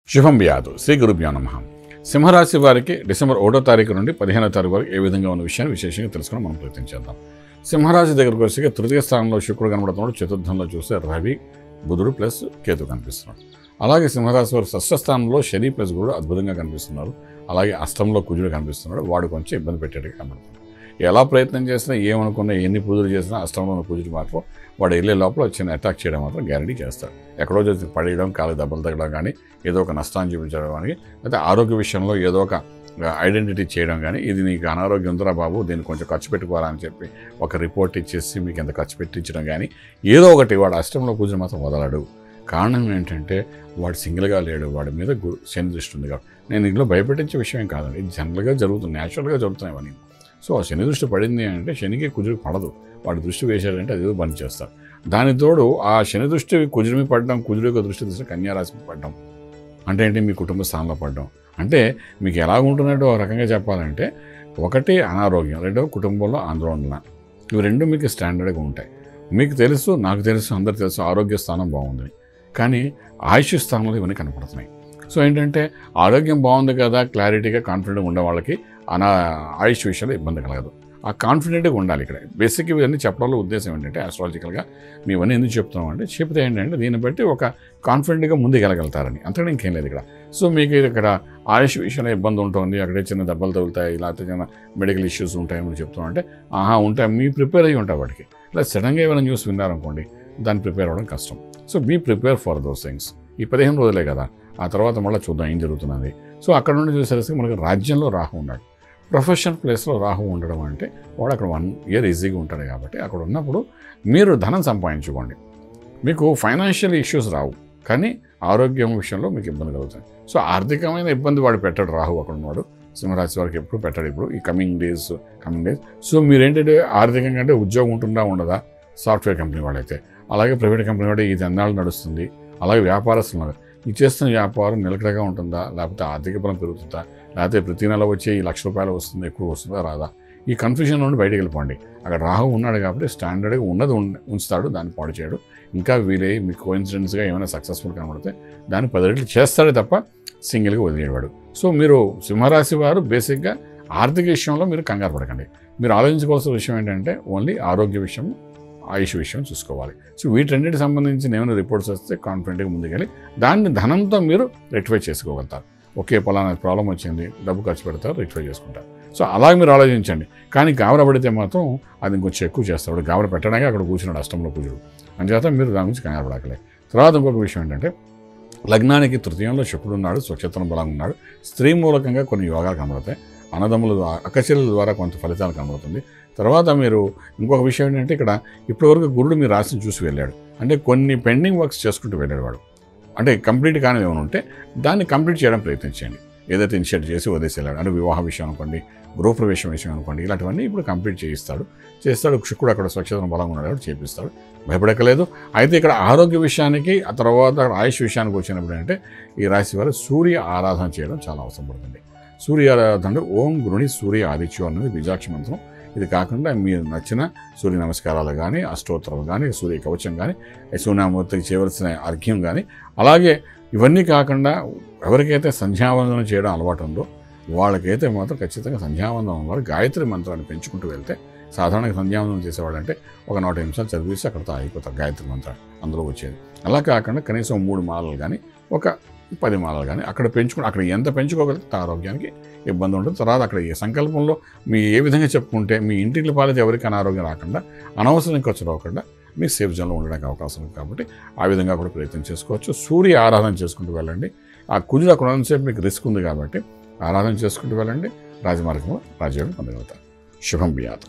శుభం వ్యాధు శ్రీ గురుభ్యో నమ సింహరాశి వారికి డిసెంబర్ ఒకటో తారీఖు నుండి పదిహేనో తారీఖు వరకు ఏ విధంగా ఉన్న విషయాన్ని విశేషంగా తెలుసుకుని మనం ప్రయత్నించేద్దాం సింహరాశి దగ్గరకు వచ్చి తృతీయ స్థానంలో శుక్రుడు కనబడుతున్నాడు చతుర్థంలో చూస్తే రవి బుధుడు ప్లస్ కేతు కనిపిస్తున్నాడు అలాగే సింహరాశి వారి షష్ఠ స్థానంలో శని ప్లస్ గురుడు అద్భుతంగా కనిపిస్తున్నారు అలాగే అష్టంలో కుజుడు కనిపిస్తున్నాడు వాడు కొంచెం ఇబ్బంది పెట్టేట్టుగా కనబడుతుంది ఎలా ప్రయత్నం చేసినా ఏమనుకున్నా ఎన్ని పూజలు చేసినా అష్టంలో ఉన్న కుజుడు మాత్రం వాడు వెళ్ళే లోపల చిన్న అటాక్ చేయడం మాత్రం గ్యారంటీ చేస్తాడు ఎక్కడో చేసి పడేయడం కాలు దెబ్బలు తగ్గడం కానీ ఏదో ఒక నష్టాన్ని చూపించడం కానీ అయితే ఆరోగ్య విషయంలో ఏదో ఒక ఐడెంటిటీ చేయడం కానీ ఇది నీకు అనారోగ్యం ఉందిరా బాబు దీన్ని కొంచెం ఖర్చు పెట్టుకోవాలా అని చెప్పి ఒక రిపోర్ట్ ఇచ్చేసి మీకు ఎంత ఖర్చు పెట్టించడం కానీ ఏదో ఒకటి వాడు అష్టంలో కూర్చొని మాత్రం వదలడు కారణం ఏంటంటే వాడు సింగిల్గా లేడు వాడి మీద గురు శని దృష్టి ఉంది కాబట్టి నేను ఇందులో భయపెట్టించే విషయం కాదండి ఇది జనరల్గా జరుగుతుంది న్యాచురల్గా జరుగుతున్నాయి అవన్నీ సో ఆ శని దృష్టి పడింది అంటే శనికి కుజుడు పడదు వాడి దృష్టి వేశాడంటే అది ఏదో బంద్ చేస్తారు దాని తోడు ఆ శని దృష్టి కుజుడి మీద పడడం కుజుడి యొక్క దృష్టి దృష్టి కన్యారాశి మీద పడడం అంటే ఏంటి మీ కుటుంబ స్థానంలో పడడం అంటే మీకు ఎలా ఉంటున్నట్టు ఒక రకంగా చెప్పాలంటే ఒకటి అనారోగ్యం రెండో కుటుంబంలో ఆందోళన ఇవి రెండు మీకు స్టాండర్డ్గా ఉంటాయి మీకు తెలుసు నాకు తెలుసు అందరు తెలుసు ఆరోగ్య స్థానం బాగుంది కానీ ఆయుష్ స్థానంలో ఇవన్నీ కనపడుతున్నాయి సో ఏంటంటే ఆరోగ్యం బాగుంది కదా క్లారిటీగా కాన్ఫిడెంట్గా ఉండే వాళ్ళకి అనా ఆయుష్ విషయంలో ఇబ్బంది కలగదు ఆ కాన్ఫిడెంట్గా ఉండాలి ఇక్కడ బేసిక్ ఇవన్నీ చెప్పడంలో ఉద్దేశం ఏంటంటే ఆస్ట్రాలజికల్గా మేము ఇవన్నీ ఎందుకు చెప్తున్నాం అంటే చెప్తే ఏంటంటే దీన్ని బట్టి ఒక కాన్ఫిడెంట్గా ముందుకెళ్ళగలుగుతారని అంతకంటే ఇంకేం లేదు ఇక్కడ సో మీకు ఇక్కడ ఆయుష్ విషయంలో ఇబ్బంది ఉంటుంది అక్కడే చిన్న దెబ్బలు తగులుతాయి లేకపోతే చిన్న మెడికల్ ఇష్యూస్ ఉంటాయని మీరు చెప్తున్నాం అంటే ఆహా ఉంటాయి మీ ప్రిపేర్ అయ్యి ఉంటాయి వాటికి ఇలా సడన్గా ఏమైనా న్యూస్ విన్నారనుకోండి దాన్ని ప్రిపేర్ అవ్వడం కష్టం so be prepare for those things ఈ పదిహేను రోజులే కదా ఆ తర్వాత మళ్ళీ చూద్దాం ఏం జరుగుతున్నది సో అక్కడ నుండి చూసేసరికి మనకి రాజ్యంలో రాహు ఉన్నాడు ప్రొఫెషనల్ ప్లేస్లో రాహు ఉండడం అంటే వాడు అక్కడ వన్ ఇయర్ ఈజీగా ఉంటాడు కాబట్టి అక్కడ ఉన్నప్పుడు మీరు ధనం సంపాదించుకోండి మీకు ఫైనాన్షియల్ ఇష్యూస్ రావు కానీ ఆరోగ్యం విషయంలో మీకు ఇబ్బంది కలుగుతాయి సో ఆర్థికమైన ఇబ్బంది వాడు పెట్టాడు రాహు అక్కడ ఉన్నాడు సింహరాశి వారికి ఎప్పుడు పెట్టాడు ఇప్పుడు ఈ coming days coming days so మీరేంటంటే ఆర్థికంగా అంటే ఉద్యోగం ఉంటుందా ఉండదా సాఫ్ట్వేర్ కంపెనీ వాళ్ళైతే అలాగే ప్రైవేట్ కంపెనీ వాడు ఇది ఎన్నాళ్ళు నడుస్తుంది అలాగే వ్యాపారస్తులు ఉన్నారు ఈ చేస్తున్న వ్యాపారం నిలకడగా ఉంటుందా లేకపోతే ఆర్థిక బలం పెరుగుతుందా లేకపోతే ప్రతి నెల వచ్చే ఈ లక్ష రూపాయలు వస్తుంది ఎక్కువ వస్తుందా రాదా ఈ కన్ఫ్యూజన్ నుండి బయటికి వెళ్ళిపోండి అక్కడ రాహు ఉన్నాడు కాబట్టి స్టాండర్డ్గా ఉన్నది ఉన్- ఉంచుతాడు దాన్ని పాడు చేయడు ఇంకా వీలై మీకు కోయిన్సిడెన్స్గా ఏమైనా సక్సెస్ఫుల్ కనబడితే దాన్ని పది రెట్లు చేస్తాడే తప్ప సింగిల్గా వదిలేవాడు సో మీరు సింహరాశి వారు బేసిక్గా ఆర్థిక విషయంలో మీరు కంగారు పడకండి మీరు ఆలోచించుకోవాల్సిన విషయం ఏంటంటే ఓన్లీ ఆరోగ్య విషయం ఆయుష్ విషయం చూసుకోవాలి సో వీటన్నిటికి సంబంధించిన ఏమైనా రిపోర్ట్స్ వస్తే కాన్ఫిడెంట్గా ముందుకెళ్ళి దాన్ని ధనంతో మీరు రెక్టిఫై చేసుకోగలుగుతారు ఒకే పలానా ప్రాబ్లం వచ్చింది డబ్బు ఖర్చు పెడతారు రెక్టిఫై చేసుకుంటారు సో అలాగే మీరు ఆలోచించండి కానీ గాబర పడితే మాత్రం అది ఇంకొంచెం ఎక్కువ చేస్తాడు గాబర పెట్టడానికి అక్కడ కూర్చున్నాడు అష్టంలో కూర్చుడు అంచేత మీరు దాని గురించి కంగారు పడకలే తర్వాత ఇంకొక విషయం ఏంటంటే లగ్నానికి తృతీయంలో శుక్రుడు ఉన్నాడు స్వచ్ఛతన బలంగా ఉన్నాడు స్త్రీ మూలకంగా కొన్ని యోగాలు కనబడతాయి అన్నదమ్ముల ద్వారా అక్కచెల్లెల ద్వారా కొంత ఫలితాలు కనబడుతుంది తర్వాత మీరు ఇంకొక విషయం ఏంటంటే ఇక్కడ ఇప్పటివరకు గురుడు మీ రాశిని చూసి వెళ్ళాడు అంటే కొన్ని పెండింగ్ వర్క్స్ చేసుకుంటూ వెళ్ళాడు వాడు అంటే కంప్లీట్ కానివి ఏమైనా ఉంటే దాన్ని కంప్లీట్ చేయడం ప్రయత్నించండి ఏదైతే ఇనిషియేట్ చేసి వదిలేసి వెళ్ళాడు అంటే వివాహ విషయం అనుకోండి గృహప్రవేశం విషయం అనుకోండి ఇలాంటివన్నీ ఇప్పుడు కంప్లీట్ చేయిస్తాడు చేస్తాడు శుక్రుడు అక్కడ స్వచ్ఛతను బలంగా ఉన్నాడు కాబట్టి చేపిస్తాడు భయపడకలేదు అయితే ఇక్కడ ఆరోగ్య విషయానికి ఆ తర్వాత ఆయుష్ విషయానికి వచ్చినప్పుడు అంటే ఈ రాశి వారు సూర్య ఆరాధన చేయడం చాలా అవసరం పడుతుంది సూర్య ఆరాధన అంటే ఓం గురుని సూర్య ఆదిత్యం అనేది బీజాక్షి మంత్రం ఇది కాకుండా మీరు నచ్చిన సూర్య నమస్కారాలు కానీ అష్టోత్తరాలు కానీ సూర్య కవచం కానీ సూర్యమూర్తికి చేయవలసిన అర్ఘ్యం కానీ అలాగే ఇవన్నీ కాకుండా ఎవరికైతే సంధ్యావందనం చేయడం అలవాటు ఉందో వాళ్ళకైతే మాత్రం ఖచ్చితంగా సంధ్యావందనం వాళ్ళు గాయత్రి మంత్రాన్ని పెంచుకుంటూ వెళ్తే సాధారణంగా సంధ్యావందనం చేసేవాడంటే ఒక నూట నిమిషాలు చదివేసి అక్కడతో అయిపోతారు గాయత్రి మంత్రాన్ని అందులో వచ్చేది అలా కాకుండా కనీసం మూడు మాలలు కానీ ఒక పది మాలలు కానీ అక్కడ పెంచుకుని అక్కడ ఎంత పెంచుకోగలిగితే ఆరోగ్యానికి ఇబ్బంది ఉంటుంది తర్వాత అక్కడ ఏ సంకల్పంలో మీ ఏ విధంగా చెప్పుకుంటే మీ ఇంటికి పాలైతే ఎవరికి అనారోగ్యం రాకుండా అనవసరం ఖర్చు రాకుండా మీకు సేఫ్ జోన్లో ఉండడానికి అవకాశం ఉంది కాబట్టి ఆ విధంగా కూడా ప్రయత్నం చేసుకోవచ్చు సూర్య ఆరాధన చేసుకుంటూ వెళ్ళండి ఆ కుజుడు అక్కడ ఉన్నంతసేపు మీకు రిస్క్ ఉంది కాబట్టి ఆరాధన చేసుకుంటూ వెళ్ళండి రాజమార్గంలో రాజ్యం పొందగలుగుతారు శుభం బియాత్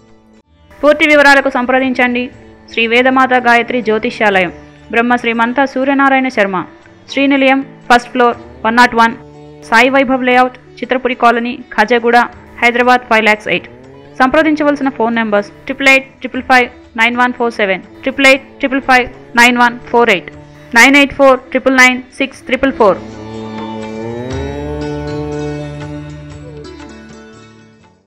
పూర్తి వివరాలకు సంప్రదించండి Shri Vedamata Gayatri Jyotishyalayam Brahma Srimantha Suryanarayana Sharma Srinilayam first floor one nought one Sai Vaibhav layout Chitrapuri colony Khajaguda Hyderabad five lakhs eight సంప్రదించవలసిన phone numbers triple eight triple five nine one four seven triple eight triple five nine one four eight nine eight four triple nine six triple four